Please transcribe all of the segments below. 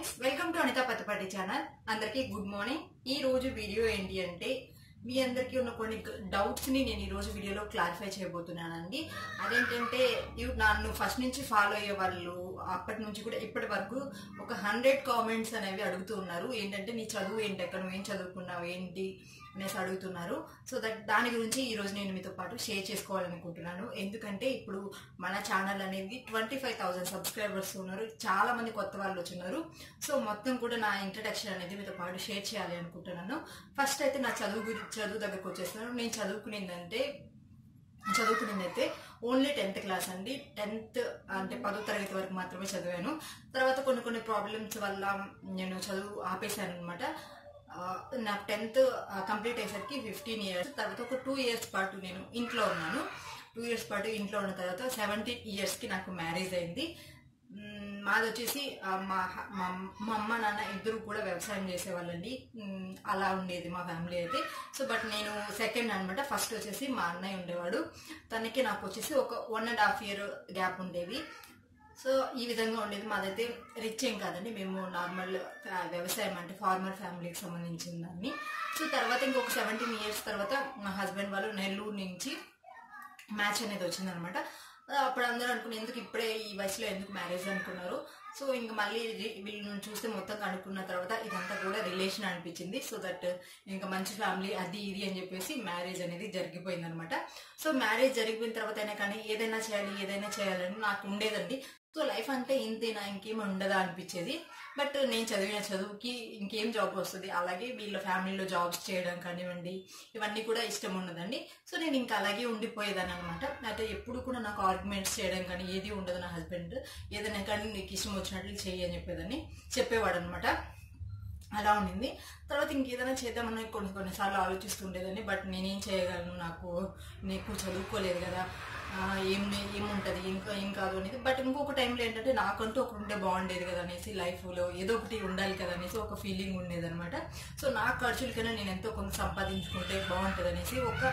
friends welcome to Anitha Pattapati channel అందరికీ good morning ఈ రోజు వీడియో ఏంటి అంటే మీ అందరికీ ఉన్న కొన్ని డౌట్స్ ని నేను ఈ రోజు వీడియోలో క్లారిఫై చేయబోతున్నానండి అదేంటంటే ఇవి నన్ను ఫస్ట్ నుంచి ఫాలో అయ్యే వాళ్ళు అప్పటి నుంచి కూడా ఇప్పటి వరకు ఒక హండ్రెడ్ కామెంట్స్ అనేవి అడుగుతూ ఉన్నారు ఏంటంటే నీ చదువు ఏంటి అక్కడ నువ్వేం చదువుకున్నావు ఏంటి అనేసి అడుగుతున్నారు సో దట్ దాని గురించి ఈ రోజు నేను మీతో పాటు షేర్ చేసుకోవాలనుకుంటున్నాను ఎందుకంటే ఇప్పుడు మన ఛానల్ అనేది ట్వంటీ ఫైవ్ థౌసండ్ సబ్స్క్రైబర్స్ ఉన్నారు చాలా మంది కొత్త వాళ్ళు వచ్చినారు సో మొత్తం కూడా నా ఇంట్రడక్షన్ అనేది మీతో పాటు షేర్ చేయాలి అనుకుంటున్నాను ఫస్ట్ అయితే నా చదువు గురించి చదువు దగ్గరకు వచ్చేస్తున్నాను నేను చదువుకునేదంటే చదువుకునేది అయితే ఓన్లీ టెన్త్ క్లాస్ అండి టెన్త్ అంటే పదో తరగతి వరకు మాత్రమే చదివాను తర్వాత కొన్ని కొన్ని ప్రాబ్లమ్స్ వల్ల నేను చదువు ఆపేశాను అనమాట నాకు టెన్త్ కంప్లీట్ అయ్యేసరికి ఫిఫ్టీన్ ఇయర్స్ తర్వాత ఒక టూ ఇయర్స్ పాటు నేను ఇంట్లో ఉన్నాను టూ ఇయర్స్ పాటు ఇంట్లో ఉన్న తర్వాత సెవెంటీన్ ఇయర్స్కి నాకు మ్యారేజ్ అయింది మ్మ్, మాది వచ్చేసి ఆ, మా హ- మా మా అమ్మ నాన్న ఇద్దరు కూడా వ్యవసాయం చేసేవాళ్ళండి మ్మ్, అలా ఉండేది మా ఫ్యామిలీ అయితే సో బట్ నేను సెకండ్ అన్నమాట ఫస్ట్ వచ్చేసి మా అన్నయ్య ఉండేవాడు తనకి నాకు వచ్చేసి ఒక one and half year gap ఉండేది సో ఈ విధంగా ఉండేది మాదైతే రిచ్ ఏం కాదండి మేము నార్మల్ వ్యవసాయం అంటే ఫార్మర్ ఫ్యామిలీకి సంబంధించిన దాన్ని సో తర్వాత ఇంకొక సెవెంటీన్ ఇయర్స్ తర్వాత మా హస్బెండ్ వాళ్ళు నెల్లూరు నుంచి మ్యాచ్ అనేది వచ్చిందనమాట అప్పుడు అందరూ అనుకుని ఎందుకు ఇప్పుడే ఈ వయసులో ఎందుకు మ్యారేజ్ అనుకున్నారు సో ఇంకా మళ్ళీ రి- వీళ్ళని చూస్తే మొత్తం కనుక్కున్న తర్వాత ఇదంతా కూడా రిలేషన్ అనిపించింది సో దట్ ఇంకా మంచి ఫ్యామిలీ అది ఇది అని చెప్పేసి మ్యారేజ్ అనేది జరిగిపోయింది అనమాట సో మ్యారేజ్ జరిగిపోయిన తర్వాత అయినా కానీ ఏదైనా చేయాలి ఏదైనా చేయాలని నాకు ఉండేదండి సో లైఫ్ అంటే ఇంతేనా ఇంకేం ఉండదా అనిపించేది బట్ నేను చదివిన చదువుకి ఇంకేం జాబ్ వస్తుంది అలాగే వీళ్ళ ఫ్యామిలీలో జాబ్స్ చేయడం కానివ్వండి ఇవన్నీ కూడా ఇష్టం ఉన్నదండి సో నేను ఇంకా అలాగే ఉండిపోయేదాన్ని అనమాట అయితే ఎప్పుడు కూడా నాకు ఆర్గ్యుమెంట్స్ చేయడం కానీ ఏది ఉండదు నా హస్బెండ్ ఏదైనా కానీ నీకు ఇష్టం వచ్చినట్లు చెయ్యి అని చెప్పేదాన్ని చెప్పేవాడు అనమాట అలా ఉండింది తర్వాత ఇంకేదైనా చేద్దామని కొన్ని కొన్నిసార్లు ఆలోచిస్తుండేదాన్ని బట్ నేనేం చేయగలను నాకు నీకు చదువుకోలేదు కదా ఆ, ఏం ఏముంటుంది ఇంకా ఏం కాదు అనేది బట్ ఇంకొక టైంలో ఏంటంటే నాకంటూ ఒకటి ఉంటే బాగుండేది కదా అనేసి లైఫ్లో ఏదో ఒకటి ఉండాలి కదా అనేసి ఒక ఫీలింగ్ ఉండేది అనమాట సో నా ఖర్చులకైనా నేను ఎంతో కొంత సంపాదించుకుంటే బాగుంటుంది అనేసి ఒక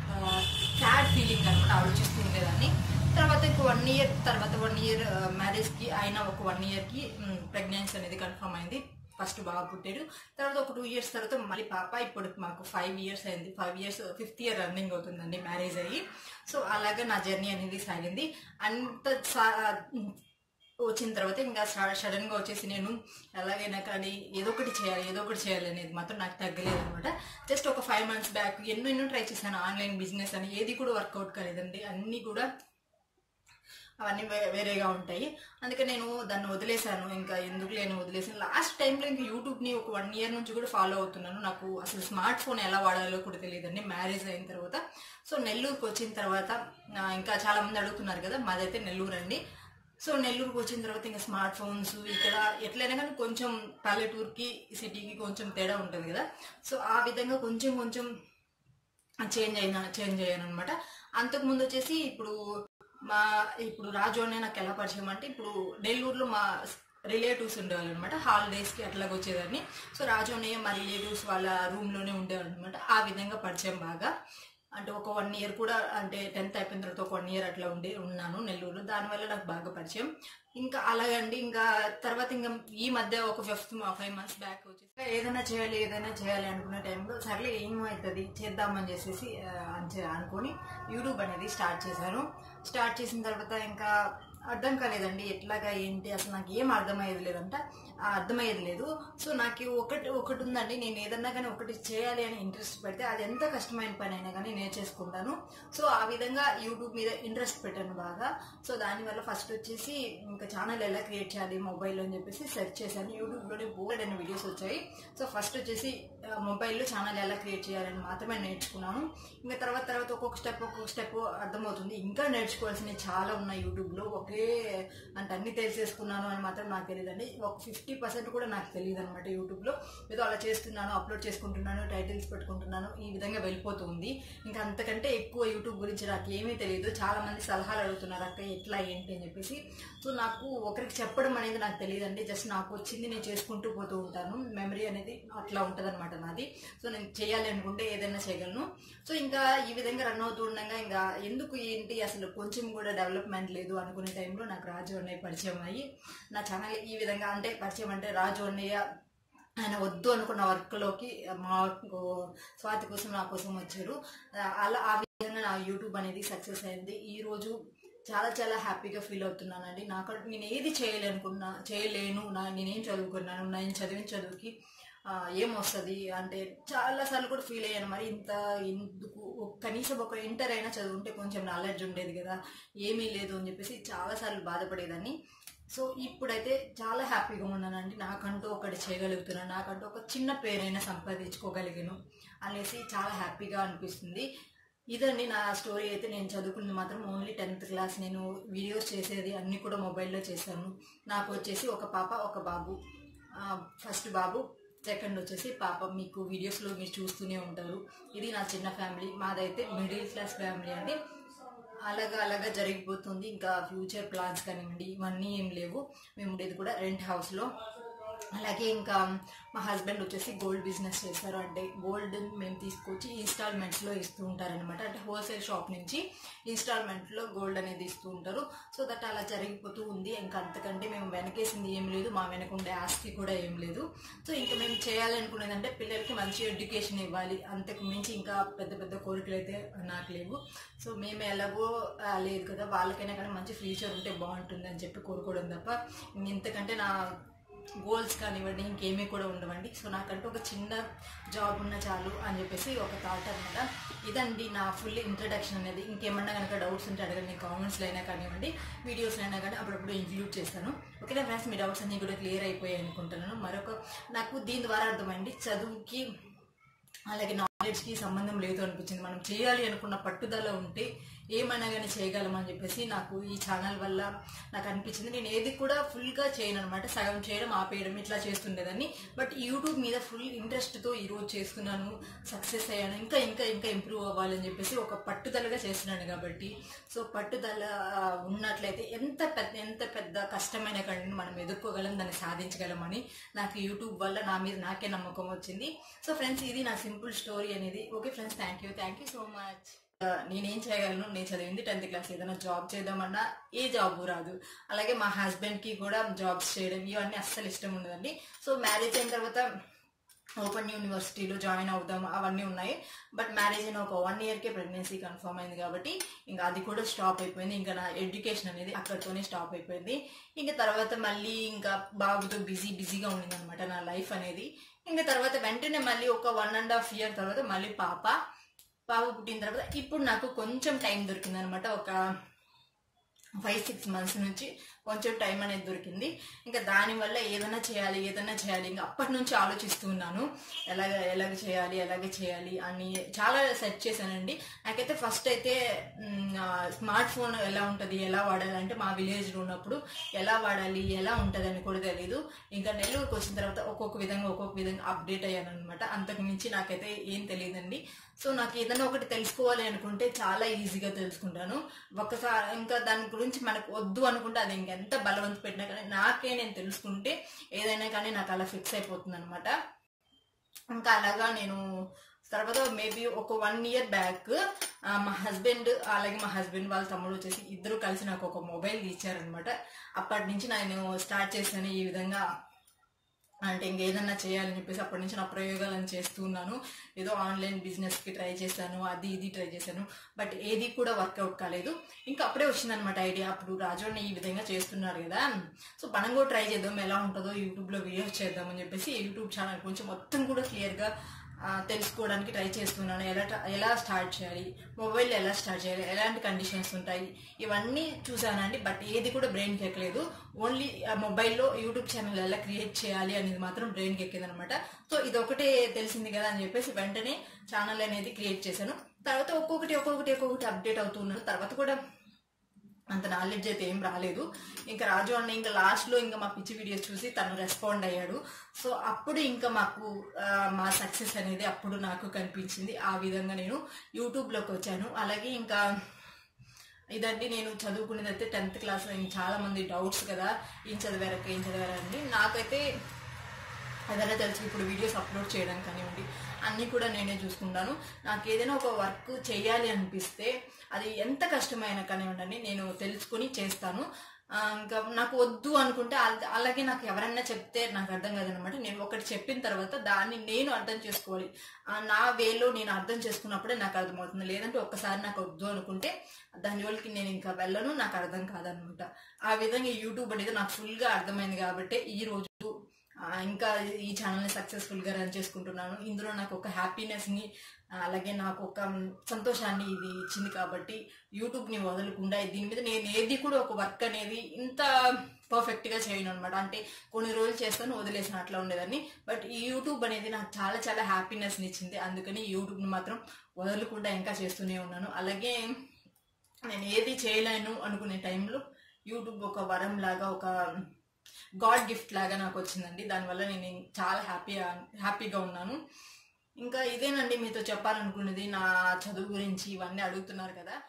సాడ్ ఫీలింగ్ అనమాట ఆలోచిస్తూ ఉండేదాన్ని తర్వాత ఇంకో వన్ ఇయర్ తర్వాత వన్ ఇయర్ మ్యారేజ్కి అయిన ఒక వన్ ఇయర్కి ప్రెగ్నెన్సీ అనేది కన్ఫర్మ్ అయింది ఫస్ట్ బాగా పుట్టాడు తర్వాత ఒక టూ ఇయర్స్ తర్వాత మళ్ళీ పాప ఇప్పుడు మాకు ఫైవ్ ఇయర్స్ అయింది five years fifth year running అవుతుందండి మ్యారేజ్ అయ్యి సో అలాగా నా జర్నీ అనేది సాగింది అంత సా- వచ్చిన తర్వాత ఇంకా సడన్ గా వచ్చేసి నేను ఎలాగైనా కానీ ఏదో ఒకటి చేయాలి ఏదో ఒకటి చేయాలి అనేది మాత్రం నాకు తగ్గలేదు అనమాట జస్ట్ ఒక ఫైవ్ మంత్స్ బ్యాక్ ఎన్నో ఎన్నో ట్రై చేశాను ఆన్లైన్ బిజినెస్ అని ఏది కూడా వర్కౌట్ కాలేదండి అన్నీ కూడా అవన్నీ వే- వేరేగా ఉంటాయి అందుకే నేను దాన్ని వదిలేశాను ఇంకా ఎందుకు లేని వదిలేసాను లాస్ట్ టైంలో ఇంకా యూట్యూబ్ని ఒక వన్ ఇయర్ నుంచి కూడా ఫాలో అవుతున్నాను నాకు అసలు స్మార్ట్ ఫోన్ ఎలా వాడాలో కూడా తెలియదండి మ్యారేజ్ అయిన తర్వాత సో నెల్లూరుకి వచ్చిన తర్వాత ఆ, ఇంకా చాలా మంది అడుగుతున్నారు కదా మాదైతే నెల్లూరు అండి సో నెల్లూరుకి వచ్చిన తర్వాత ఇంకా స్మార్ట్ ఫోన్స్ ఇక్కడ ఎట్లయినా కానీ కొంచెం పల్లెటూరుకి సిటీకి కొంచెం తేడా ఉంటుంది కదా సో ఆ విధంగా కొంచెం కొంచెం చేంజ్ అయినా చేంజ్ అయ్యాను అనమాట అంతకుముందు వచ్చేసి ఇప్పుడు మా ఇప్పుడు రాజు అనే నాకు ఎలా పరిచయం అంటే ఇప్పుడు నెల్లూరులో మా రిలేటివ్స్ ఉండేవాళ్ళు అనమాట హాలిడేస్కి అట్లాగ వచ్చేదాన్ని సో రాజు అన్నయ్య మా రిలేటివ్స్ వాళ్ళ రూమ్లోనే ఉండేవాళ్ళు అనమాట ఆ విధంగా పరిచయం బాగా అంటే ఒక వన్ ఇయర్ కూడా అంటే టెన్త్ అయిపోయిన తర్వాత ఒక వన్ ఇయర్ అట్లా ఉండి ఉన్నాను నెల్లూరు దానివల్ల నాకు బాగా పరిచయం ఇంకా అలాగండి ఇంకా తర్వాత ఇంకా ఈ మధ్య ఒక ఫిఫ్త్ ఫైవ్ మంత్స్ బ్యాక్ వచ్చి ఏదైనా చేయాలి ఏదైనా చేయాలి అనుకునే టైంలో సర్లే ఏమవుతుంది చేద్దామని చేసేసి ఆ, అంచే- అనుకొని యూట్యూబ్ అనేది స్టార్ట్ చేశాను స్టార్ట్ చేసిన తర్వాత ఇంకా అర్థం కాలేదండి ఎట్లాగా ఏంటి అసలు నాకు ఏం అర్థమయ్యేది లేదంట ఆ, అర్థమయ్యేది లేదు సో నాకు ఒకటి ఒకటి ఉందండి నేను ఏదన్నా కానీ ఒకటి చేయాలి అని ఇంట్రెస్ట్ పెడితే అది ఎంత కష్టమైన పని అయినా కానీ నేను చేసుకుంటాను సో ఆ విధంగా యూట్యూబ్ మీద ఇంట్రెస్ట్ పెట్టాను బాగా సో దానివల్ల ఫస్ట్ వచ్చేసి ఇంకా ఛానల్ ఎలా క్రియేట్ చేయాలి మొబైల్లో అని చెప్పేసి సెర్చ్ చేశాను యూట్యూబ్లోనే బోర్డ్ అనే వీడియోస్ వచ్చాయి సో ఫస్ట్ వచ్చేసి ఆ, మొబైల్లో ఛానల్ ఎలా క్రియేట్ చేయాలని మాత్రమే నేర్చుకున్నాను ఇంకా తర్వాత తర్వాత ఒక్కొక్క స్టెప్ ఒక్కొక్క స్టెప్ అర్థమవుతుంది ఇంకా నేర్చుకోవాల్సినవి చాలా ఉన్నాయి యూట్యూబ్లో ఒకే అంటే అన్ని తెలిసేసుకున్నాను అని మాత్రం నాకు తెలియదండి ఒక ఫిఫ్టీ పర్సెంట్ కూడా నాకు తెలియదు అనమాట యూట్యూబ్లో ఏదో అలా చేస్తున్నాను అప్లోడ్ చేసుకుంటున్నాను టైటిల్స్ పెట్టుకుంటున్నాను ఈ విధంగా వెళ్ళిపోతుంది ఇంకా అంతకంటే ఎక్కువ యూట్యూబ్ గురించి నాకు ఏమీ తెలియదు చాలా మంది సలహాలు అడుగుతున్నారు అక్క ఎట్లా ఏంటి అని చెప్పేసి సో నాకు ఒకరికి చెప్పడం అనేది నాకు తెలియదండి జస్ట్ నాకు వచ్చింది నేను చేసుకుంటూ పోతూ ఉంటాను మెమరీ అనేది అట్లా ఉంటుంది అనమాట నాది సో నేను చేయాలి అనుకుంటే ఏదైనా చేయగలను సో ఇంకా ఈ విధంగా రన్ అవుతూ ఉండగా ఇంకా ఎందుకు ఏంటి అసలు కొంచెం కూడా డెవలప్మెంట్ లేదు అనుకునే టైంలో నాకు రాజు అన్నయ్య పరిచయం అయ్యి నా ఛానల్ ఈ విధంగా అంటే పరిచయం అంటే రాజు అన్నయ్య ఆయన వద్దు అనుకున్న వర్క్లోకి మా స్వాతి కోసం నా కోసం వచ్చారు అలా ఆ విధంగా నా యూట్యూబ్ అనేది సక్సెస్ అయింది ఈ రోజు చాలా చాలా హ్యాపీగా ఫీల్ అవుతున్నానండి నాకు నేను ఏది చేయలేనుకున్నా చేయలేను నా నేనేం చదువుకున్నాను నేను చదివిన చదువుకి ఆ, ఏం వస్తుంది అంటే చాలాసార్లు కూడా ఫీల్ అయ్యాను మరి ఇంత ఎందుకు ఒక- కనీసం ఒక ఇంటర్ అయినా చదువుంటే కొంచెం నాలెడ్జ్ ఉండేది కదా ఏమీ లేదు అని చెప్పేసి చాలాసార్లు బాధపడేదాన్ని సో ఇప్పుడైతే చాలా హ్యాపీగా ఉన్నానండి నాకంటూ ఒకటి చేయగలుగుతున్నాను నాకంటూ ఒక చిన్న పేరైనా సంపాదించుకోగలిగాను అనేసి చాలా హ్యాపీగా అనిపిస్తుంది ఇదండి నా స్టోరీ అయితే నేను చదువుకున్నది మాత్రం ఓన్లీ టెన్త్ క్లాస్ నేను వీడియోస్ చేసేది అన్నీ కూడా మొబైల్లో చేశాను నాకు వచ్చేసి ఒక పాప ఒక బాబు ఫస్ట్ బాబు సెకండ్ వచ్చేసి పాప మీకు వీడియోస్లో మీరు చూస్తూనే ఉంటారు ఇది నా చిన్న ఫ్యామిలీ మాదైతే మిడిల్ క్లాస్ ఫ్యామిలీ అండి అలాగా అలాగా జరిగిపోతుంది ఇంకా ఫ్యూచర్ ప్లాన్స్ కానివ్వండి ఇవన్నీ ఏం లేవు మేము ఉండేది కూడా రెంట్ హౌస్లో అలాగే ఇంకా మా హస్బెండ్ వచ్చేసి గోల్డ్ బిజినెస్ చేస్తారు అంటే గోల్డ్ మేము తీసుకొచ్చి ఇన్స్టాల్మెంట్స్లో ఇస్తూ ఉంటారనమాట అంటే హోల్సేల్ షాప్ నుంచి ఇన్స్టాల్మెంట్లో గోల్డ్ అనేది ఇస్తూ ఉంటారు సో దట్ అలా జరిగిపోతూ ఉంది ఇంకా అంతకంటే మేము వెనకేసింది ఏం లేదు మా వెనక ఉండే ఆస్తి కూడా ఏం లేదు సో ఇంకా మేము చేయాలనుకునేది అంటే పిల్లలకి మంచి ఎడ్యుకేషన్ ఇవ్వాలి అంతకు మించి ఇంకా పెద్ద పెద్ద కోరికలు అయితే నాకు లేవు సో మేము ఎలాగో ఆ, లేదు కదా వాళ్ళకైనా కానీ మంచి ఫ్యూచర్ ఉంటే బాగుంటుంది అని చెప్పి కోరుకోవడం తప్ప ఇంతకంటే నా గోల్స్ కానివ్వండి ఇంకేమీ కూడా ఉండవండి సో నాకంటూ ఒక చిన్న జాబ్ ఉన్న చాలు అని చెప్పేసి ఒక థాట్ అనమాట ఇదండి నా ఫుల్ ఇంట్రడక్షన్ అనేది ఇంకేమన్నా కనుక డౌట్స్ ఉంటే అడగండి కామెంట్స్లో అయినా కానివ్వండి వీడియోస్లో అయినా కానీ అప్పుడప్పుడు ఇంక్లూడ్ చేస్తాను ఓకేనా ఫ్రెండ్స్ మీ డౌట్స్ అన్నీ కూడా క్లియర్ అయిపోయాయి అనుకుంటున్నాను మరొక నాకు దీని ద్వారా అర్థమైంది చదువుకి అలాగే నాలెడ్జ్కి సంబంధం లేదు అనిపించింది మనం చేయాలి అనుకున్న పట్టుదల ఉంటే ఏమైనా కానీ చేయగలమని చెప్పేసి నాకు ఈ ఛానల్ వల్ల నాకు అనిపించింది నేను ఏది కూడా ఫుల్గా చేయను అనమాట సగం చేయడం ఆపేయడం ఇట్లా చేస్తుండేదాన్ని బట్ యూట్యూబ్ మీద ఫుల్ ఇంట్రెస్ట్తో ఈరోజు చేస్తున్నాను సక్సెస్ అయ్యాను ఇంకా ఇంకా ఇంకా ఇంప్రూవ్ అవ్వాలని చెప్పేసి ఒక పట్టుదలగా చేస్తున్నాను కాబట్టి సో పట్టుదల ఆ, ఉన్నట్లయితే ఎంత పెద్ద ఎంత పెద్ద కష్టమైన కంటే మనం ఎదుర్కోగలం దాన్ని సాధించగలమని నాకు యూట్యూబ్ వల్ల నా మీద నాకే నమ్మకం వచ్చింది సో ఫ్రెండ్స్ ఇది నా సింపుల్ స్టోరీ అనేది okay friends thank you thank you so much నేనేం చేయగలను నేను చదివింది టెన్త్ క్లాస్ ఏదైనా జాబ్ చేద్దామన్నా ఏ జాబ్ రాదు అలాగే మా హస్బెండ్కి కూడా జాబ్స్ చేయడం ఇవన్నీ అస్సలు ఇష్టం ఉండదండి సో మ్యారేజ్ అయిన తర్వాత ఓపెన్ యూనివర్సిటీలో జాయిన్ అవుదాం అవన్నీ ఉన్నాయి బట్ మ్యారేజ్ అయిన ఒక వన్ ఇయర్కే ప్రెగ్నెన్సీ కన్ఫర్మ్ అయింది కాబట్టి ఇంకా అది కూడా స్టాప్ అయిపోయింది ఇంకా నా ఎడ్యుకేషన్ అనేది అక్కడితోనే స్టాప్ అయిపోయింది ఇంకా తర్వాత మళ్ళీ ఇంకా బాబుతో బిజీ బిజీగా ఉండింది అనమాట నా లైఫ్ అనేది ఇంకా తర్వాత వెంటనే మళ్ళీ ఒక వన్ అండ్ హాఫ్ ఇయర్ తర్వాత మళ్ళీ పాప పాప పుట్టిన తర్వాత ఇప్పుడు నాకు కొంచెం టైం దొరికింది అనమాట ఒక ఫైవ్ సిక్స్ మంత్స్ నుంచి కొంచెం టైం అనేది దొరికింది ఇంకా దానివల్ల ఏదైనా చేయాలి ఏదైనా చేయాలి ఇంకా అప్పటి నుంచి ఆలోచిస్తూ ఉన్నాను ఎలాగ ఎలాగ చేయాలి ఎలాగ చేయాలి అని చాలా సెర్చ్ చేశానండి నాకైతే ఫస్ట్ అయితే స్మార్ట్ ఫోన్ ఎలా ఉంటుంది ఎలా వాడాలి అంటే మా విలేజ్లో ఉన్నప్పుడు ఎలా వాడాలి ఎలా ఉంటుంది అని కూడా తెలియదు ఇంకా నెల్లూరుకి వచ్చిన తర్వాత ఒక్కొక్క విధంగా ఒక్కొక్క విధంగా అప్డేట్ అయ్యాను అనమాట అంతకు మించి నాకైతే ఏం తెలియదండి సో నాకు ఏదైనా ఒకటి తెలుసుకోవాలి అనుకుంటే చాలా ఈజీగా తెలుసుకుంటాను ఒకసారి ఇంకా దాని గురించి మనకు వద్దు అనుకుంటే అది ఇంకెంత బలవంత పెట్టినా కానీ నాకే నేను తెలుసుకుంటే ఏదైనా కానీ నాకు అలా ఫిక్స్ అయిపోతుంది అనమాట ఇంకా అలాగా నేను తర్వాత మేబీ ఒక వన్ ఇయర్ బ్యాక్ మా హస్బెండ్ అలాగే మా హస్బెండ్ వాళ్ళ తమ్ముడు వచ్చేసి ఇద్దరు కలిసి నాకు ఒక మొబైల్ ఇచ్చారనమాట అప్పటి నుంచి నేను స్టార్ట్ చేశాను ఈ విధంగా అంటే ఇంకేదన్నా చేయాలని చెప్పేసి అప్పటి నుంచి నా ప్రయోగాలను చేస్తూ ఉన్నాను ఏదో ఆన్లైన్ బిజినెస్కి ట్రై చేశాను అది ఇది ట్రై చేశాను బట్ ఏది కూడా వర్కౌట్ కాలేదు ఇంకా అప్పుడే వచ్చిందనమాట ఐడియా అప్పుడు రాజోని ఈ విధంగా చేస్తున్నారు కదా సో మనం కూడా ట్రై చేద్దాం ఎలా ఉంటుందో యూట్యూబ్లో వీడియోస్ చేద్దామని చెప్పేసి యూట్యూబ్ ఛానల్ కొంచెం మొత్తం కూడా క్లియర్గా ఆ, తెలుసుకోవడానికి ట్రై చేస్తున్నాను ఎలా ట- ఎలా స్టార్ట్ చేయాలి మొబైల్ ఎలా స్టార్ట్ చేయాలి ఎలాంటి కండిషన్స్ ఉంటాయి ఇవన్నీ చూసానండి బట్ ఏది కూడా బ్రెయిన్కి ఎక్కలేదు ఓన్లీ మొబైల్లో యూట్యూబ్ ఛానల్ ఎలా క్రియేట్ చేయాలి అనేది మాత్రం బ్రెయిన్కి ఎక్కింది అనమాట సో ఇది ఒకటే తెలిసింది కదా అని చెప్పేసి వెంటనే ఛానల్ అనేది క్రియేట్ చేశాను తర్వాత ఒక్కొక్కటి ఒక్కొక్కటి ఒక్కొక్కటి అప్డేట్ అవుతున్నాను తర్వాత కూడా అంత నాలెడ్జ్ అయితే ఏం రాలేదు ఇంకా రాజు అన్న ఇంకా లాస్ట్లో ఇంకా మా పిచ్చి వీడియోస్ చూసి తను రెస్పాండ్ అయ్యాడు సో అప్పుడు ఇంకా మాకు ఆ, మా సక్సెస్ అనేది అప్పుడు నాకు కనిపించింది ఆ విధంగా నేను యూట్యూబ్లోకి వచ్చాను అలాగే ఇంకా ఇదండి నేను చదువుకునేది అయితే టెన్త్ క్లాస్లో ఇంకా చాలా మంది డౌట్స్ కదా ఏం చదివారక్క ఏం చదివారండి నాకైతే ఏదైనా తెలిసి ఇప్పుడు వీడియోస్ అప్లోడ్ చేయడం కానివ్వండి అన్నీ కూడా నేనే చూసుకుంటాను నాకు ఏదైనా ఒక వర్క్ చేయాలి అనిపిస్తే అది ఎంత కష్టమైనా కానివ్వండి నేను తెలుసుకుని చేస్తాను ఆ, ఇంకా నాకు వద్దు అనుకుంటే అల- అలాగే నాకు ఎవరైనా చెప్తే నాకు అర్థం కాదనమాట నేను ఒకటి చెప్పిన తర్వాత దాన్ని నేను అర్థం చేసుకోవాలి ఆ, నా వేలో నేను అర్థం చేసుకున్నప్పుడే నాకు అర్థమవుతుంది లేదంటే ఒక్కసారి నాకు వద్దు అనుకుంటే దాని జోలికి నేను ఇంకా వెళ్ళను నాకు అర్థం కాదనమాట ఆ విధంగా ఈ యూట్యూబ్ అనేది నాకు ఫుల్గా అర్థమైంది కాబట్టి ఈ రోజు ఆ, ఇంకా ఈ ఛానల్ని సక్సెస్ఫుల్గా రన్ చేసుకుంటున్నాను ఇందులో నాకు ఒక హ్యాపీనెస్ని అలాగే నాకు ఒక మ్, సంతోషాన్ని ఇది ఇచ్చింది కాబట్టి యూట్యూబ్ని వదలకుండా దీని మీద నేను ఏది కూడా ఒక వర్క్ అనేది ఇంత పర్ఫెక్ట్గా చేయను అనమాట అంటే కొన్ని రోజులు చేస్తాను వదిలేసిన అట్లా ఉండేదాన్ని బట్ ఈ యూట్యూబ్ అనేది నాకు చాలా చాలా హ్యాపీనెస్ని ఇచ్చింది అందుకని ఈ యూట్యూబ్ని మాత్రం వదలకుండా ఇంకా చేస్తూనే ఉన్నాను అలాగే నేను ఏది చేయలేను అనుకునే టైంలో యూట్యూబ్ ఒక వరం లాగా ఒక గాడ్ గిఫ్ట్ లాగా నాకు వచ్చిందండి దానివల్ల నేను చాలా హ్యాపీగా హ్యాపీగా ఉన్నాను ఇంకా ఇదేనండి మీతో చెప్పాలనుకున్నది నా చదువు గురించి ఇవన్నీ అడుగుతున్నారు కదా